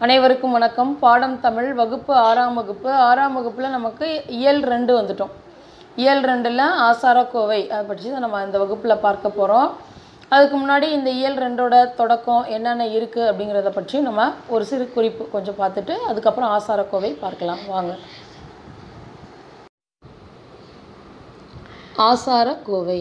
அனைவருக்கும் வணக்கம் பாடம் தமிழ் வகுப்பு ஆறாம் வகுப்பு ஆறாம் வகுப்பில் நமக்கு இயல் ரெண்டு வந்துட்டோம் இயல் ரெண்டில் ஆசாரக்கோவை அதை பற்றி தான் நம்ம இந்த வகுப்பில் பார்க்க போகிறோம் அதுக்கு முன்னாடி இந்த இயல் ரெண்டோட தொடக்கம் என்னென்ன இருக்குது அப்படிங்கிறத பற்றி நம்ம ஒரு சிறு குறிப்பு கொஞ்சம் பார்த்துட்டு அதுக்கப்புறம் ஆசாரக்கோவை பார்க்கலாம் வாங்க ஆசாரக்கோவை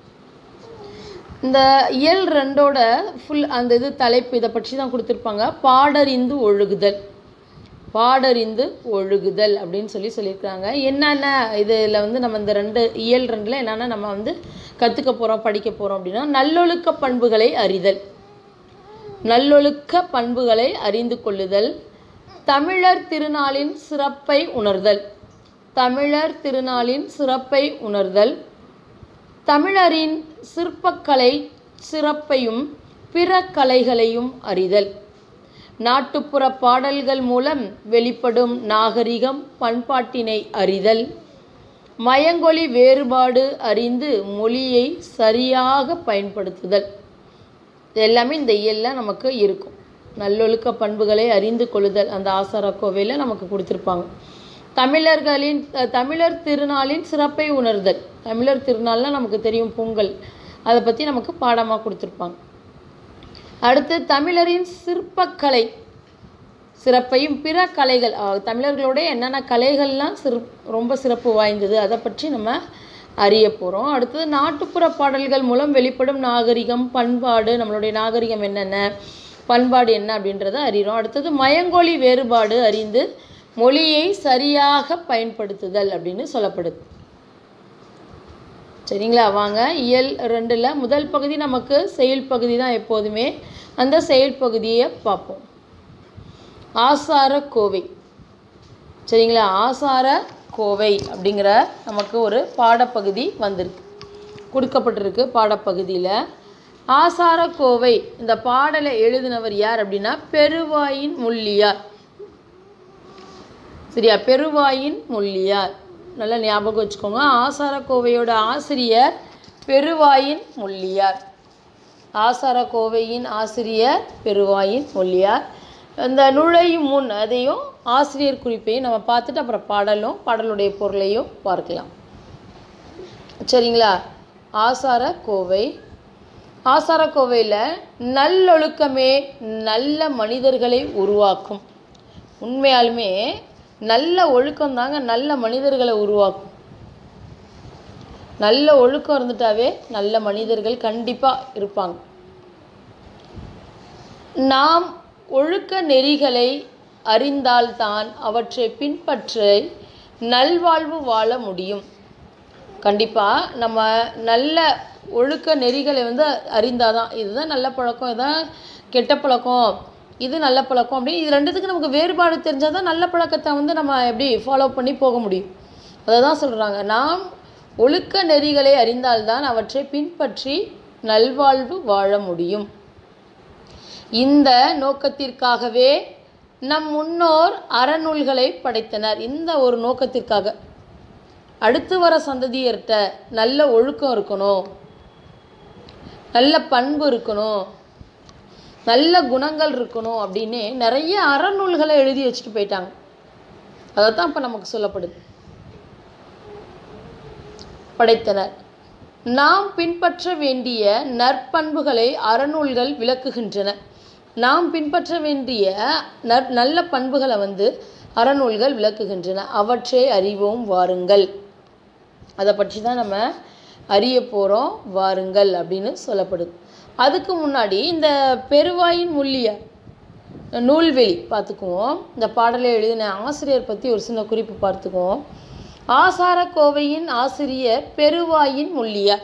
இந்த இயல் ரெண்டோட ஃபுல் அந்த இது தலைப்பு இதை பற்றி தான் கொடுத்துருப்பாங்க பாடறிந்து ஒழுகுதல் பாடறிந்து ஒழுகுதல் அப்படின்னு சொல்லி சொல்லியிருக்காங்க என்னென்ன இதில் வந்து நம்ம இந்த ரெண்டு இயல் ரெண்டில் என்னென்ன நம்ம வந்து கற்றுக்க போகிறோம் படிக்க போகிறோம் அப்படின்னா நல்லொழுக்க பண்புகளை அறிதல் நல்லொழுக்க பண்புகளை அறிந்து கொள்ளுதல் தமிழர் திருநாளின் சிறப்பை உணர்தல் தமிழர் திருநாளின் சிறப்பை உணர்தல் தமிழரின் சிற்பக்கலை சிறப்பையும் பிற கலைகளையும் அறிதல் நாட்டுப்புற பாடல்கள் மூலம் வெளிப்படும் நாகரிகம் பண்பாட்டினை அறிதல் மயங்கொலி வேறுபாடு அறிந்து மொழியை சரியாக பயன்படுத்துதல் இது எல்லாமே இந்த இயலில் நமக்கு இருக்கும் நல்லொழுக்க பண்புகளை அறிந்து கொள்ளுதல் அந்த ஆசார கோவையில் நமக்கு கொடுத்துருப்பாங்க தமிழர்களின் அஹ், தமிழர் திருநாளின் சிறப்பை உணர்தல் தமிழர் திருநாள்னால் நமக்கு தெரியும் பொங்கல் அதை பற்றி நமக்கு பாடமாக கொடுத்துருப்பாங்க அடுத்து தமிழரின் சிற்பக்கலை சிறப்பையும் பிற கலைகள் அஹ், தமிழர்களோட என்னென்ன கலைகள்லாம் சிறு ரொம்ப சிறப்பு வாய்ந்தது அதை பற்றி நம்ம அறிய போகிறோம் அடுத்தது நாட்டுப்புற பாடல்கள் மூலம் வெளிப்படும் நாகரிகம் பண்பாடு நம்மளுடைய நாகரிகம் என்னென்ன பண்பாடு என்ன அப்படின்றத அறிகிறோம் அடுத்தது மயங்கொலி வேறுபாடு அறிந்து மொழியை சரியாக பயன்படுத்துதல் அப்படின்னு சொல்லப்படுது சரிங்களா வாங்க இயல் ரெண்டில் முதல் பகுதி நமக்கு செயல் பகுதி தான் எப்போதுமே அந்த செயல் பகுதியை பார்ப்போம் ஆசார கோவை சரிங்களா ஆசார கோவை அப்படிங்கிற நமக்கு ஒரு பாடப்பகுதி வந்திருக்கு கொடுக்கப்பட்டிருக்கு பாடப்பகுதியில் ஆசார கோவை இந்த பாடலை எழுதினவர் யார் அப்படின்னா பெருவாயின் முள்ளியார் சரியா பெருவாயின் முள்ளியார் நல்லா ஞாபகம் வச்சுக்கோங்க ஆசார கோவையோட ஆசிரியர் பெருவாயின் முள்ளியார் ஆசார கோவையின் ஆசிரியர் பெருவாயின் முள்ளியார் அந்த நுழையும் முன் அதையும் ஆசிரியர் குறிப்பையும் நம்ம பார்த்துட்டு அப்புறம் பாடலும் பாடலுடைய பொருளையும் பார்க்கலாம் சரிங்களா ஆசார கோவை ஆசார கோவையில் நல்லொழுக்கமே நல்ல மனிதர்களை உருவாக்கும் உண்மையாலுமே நல்ல ஒழுக்கம் தாங்க நல்ல மனிதர்களை உருவாக்கும் நல்ல ஒழுக்கம் இருந்துட்டாவே நல்ல மனிதர்கள் கண்டிப்பாக இருப்பாங்க நாம் ஒழுக்க நெறிகளை அறிந்தால்தான் அவற்றை பின்பற்றி நல்வாழ்வு வாழ முடியும் கண்டிப்பாக நம்ம நல்ல ஒழுக்க நெறிகளை வந்து அறிந்தாதான் இதுதான் நல்ல பழக்கம் இதுதான் கெட்ட பழக்கம் இது நல்ல பழக்கம் அப்படி இது ரெண்டுத்துக்கு நமக்கு வேறுபாடு தெரிஞ்சால் தான் நல்ல பழக்கத்தை வந்து நம்ம எப்படி ஃபாலோ பண்ணி போக முடியும் அதை தான் சொல்கிறாங்க நாம் ஒழுக்க நெறிகளை அறிந்தால்தான் அவற்றை பின்பற்றி நல்வாழ்வு வாழ முடியும் இந்த நோக்கத்திற்காகவே நம் முன்னோர் அறநூல்களை படைத்தனர் இந்த ஒரு நோக்கத்திற்காக அடுத்து வர சந்ததியர்கிட்ட நல்ல ஒழுக்கம் இருக்கணும் நல்ல பண்பு இருக்கணும் நல்ல குணங்கள் இருக்கணும் அப்படின்னு நிறைய அறநூல்களை எழுதி வச்சுட்டு போயிட்டாங்க அதை தான் இப்போ நமக்கு சொல்லப்படுது படைத்தனர் நாம் பின்பற்ற வேண்டிய நற்பண்புகளை அறநூல்கள் விளக்குகின்றன நாம் பின்பற்ற வேண்டிய நற் நல்ல பண்புகளை வந்து அறநூல்கள் விளக்குகின்றன அவற்றை அறிவோம் வாருங்கள் அதை பற்றி தான் நம்ம அறிய போகிறோம் வாருங்கள் அப்படின்னு சொல்லப்படுது அதுக்கு முன்னாடி இந்த பெருவாயின் முள்ளியார் நூல்வெளி பார்த்துக்குவோம் இந்த பாடலை எழுதின ஆசிரியர் பற்றி ஒரு சின்ன குறிப்பு பார்த்துக்குவோம் ஆசார கோவையின் ஆசிரியர் பெருவாயின் முள்ளியார்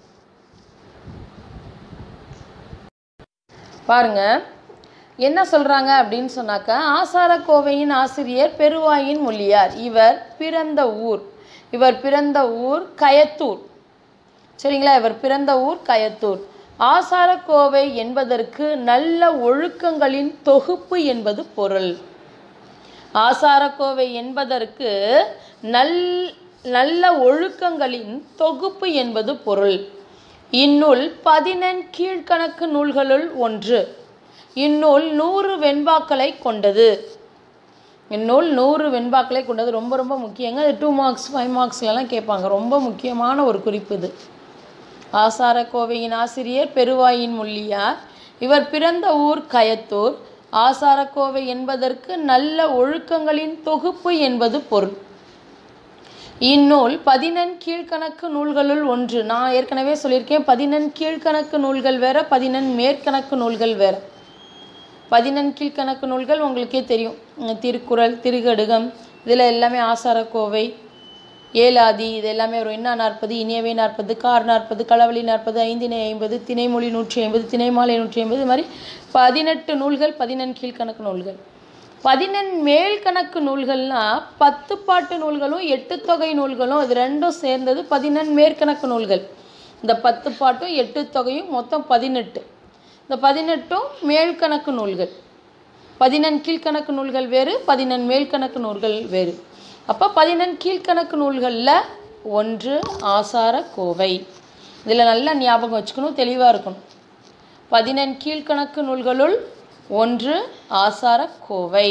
பாருங்க என்ன சொல்றாங்க அப்படின்னு சொன்னாக்கா ஆசார கோவையின் ஆசிரியர் பெருவாயின் முள்ளியார் இவர் பிறந்த ஊர் இவர் பிறந்த ஊர் கயத்தூர் சரிங்களா இவர் பிறந்த ஊர் கயத்தூர் ஆசாரக்கோவை என்பதற்கு நல்ல ஒழுக்கங்களின் தொகுப்பு என்பது பொருள் ஆசாரக்கோவை என்பதற்கு நல் நல்ல ஒழுக்கங்களின் தொகுப்பு என்பது பொருள் இந்நூல் பதினெண் கீழ்க்கணக்கு நூல்களுள் ஒன்று இந்நூல் நூறு வெண்பாக்களை கொண்டது இந்நூல் நூறு வெண்பாக்களை கொண்டது ரொம்ப ரொம்ப முக்கியங்க அது டூ மார்க்ஸ் ஃபைவ் மார்க்ஸ்லலாம் கேட்பாங்க ரொம்ப முக்கியமான ஒரு குறிப்பு இது ஆசார கோவையின் ஆசிரியர் பெருவாயின் முள்ளியார் இவர் பிறந்த ஊர் கயத்தூர் ஆசாரக்கோவை என்பதற்கு நல்ல ஒழுக்கங்களின் தொகுப்பு என்பது பொருள் இந்நூல் பதினெண் கீழ்கணக்கு நூல்களுள் ஒன்று நான் ஏற்கனவே சொல்லியிருக்கேன் பதினெண் கீழ்கணக்கு நூல்கள் வேற பதினெண் மேற்கணக்கு நூல்கள் வேற பதினெண் கீழ்கணக்கு நூல்கள் உங்களுக்கே தெரியும் உம், திருக்குறள் திருகடுகம் இதில் எல்லாமே ஆசாரக்கோவை ஏலாதி இது எல்லாமே வரும் என்ன நாற்பது இனியவை நாற்பது கார் நாற்பது களவழி நாற்பது ஐந்தினை ஐம்பது திணைமொழி நூற்றி ஐம்பது திணைமாலை நூற்றி ஐம்பது இது மாதிரி பதினெட்டு நூல்கள் பதினெண் கீழ்கணக்கு நூல்கள் பதினெண் மேல் கணக்கு நூல்கள்னா பத்து பாட்டு நூல்களும் எட்டு தொகை நூல்களும் இது ரெண்டும் சேர்ந்தது பதினெண் மேற்கணக்கு நூல்கள் இந்த பத்து பாட்டும் எட்டு தொகையும் மொத்தம் பதினெட்டு இந்த பதினெட்டும் மேல்கணக்கு நூல்கள் பதினெண் கீழ்கணக்கு நூல்கள் வேறு பதினெண் மேல்கணக்கு நூல்கள் வேறு அப்போ பதினெண் கீழ்கணக்கு நூல்களில் ஒன்று ஆசார கோவை இதில் நல்லா ஞாபகம் வச்சுக்கணும் தெளிவாக இருக்கணும் பதினெண் கீழ்கணக்கு நூல்களுள் ஒன்று ஆசார கோவை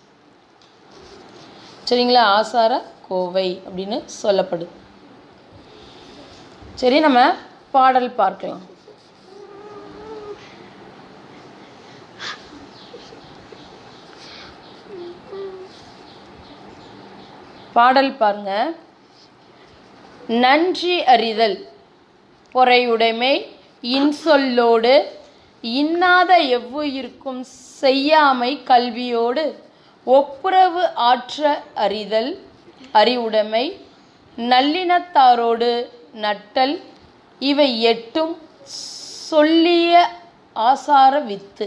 சரிங்களா ஆசார கோவை அப்படின்னு சொல்லப்படுது சரி நம்ம பாடல் பார்க்கலாம் பாடல் பாருங்க நன்றி அறிதல் பொறையுடைமை இன்சொல்லோடு இன்னாத எவ்வுயிர்க்கும் செய்யாமை கல்வியோடு ஒப்புரவு ஆற்ற அறிதல் அறிவுடைமை நல்லினத்தாரோடு நட்டல் இவை எட்டும் சொல்லிய ஆசார வித்து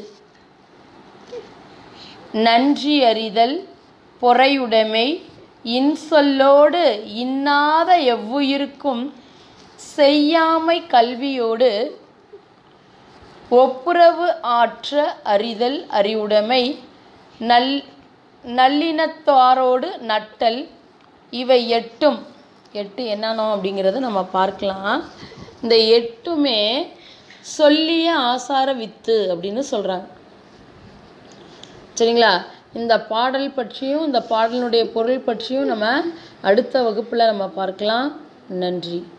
நன்றி அறிதல் பொறையுடைமை இன்சொல்லோடு இன்னாத எவ்வுயிருக்கும் செய்யாமை கல்வியோடு ஒப்புரவு ஆற்ற அறிதல் அறிவுடைமை நல் நல்லினத்தாரோடு நட்டல் இவை எட்டும் எட்டு என்னன்னோ அப்படிங்கிறது நம்ம பார்க்கலாம் இந்த எட்டுமே சொல்லிய ஆசார வித்து அப்படின்னு சொல்கிறாங்க சரிங்களா இந்த பாடல் பற்றியும் இந்த பாடலினுடைய பொருள் பற்றியும் நம்ம அடுத்த வகுப்பில் நம்ம பார்க்கலாம் நன்றி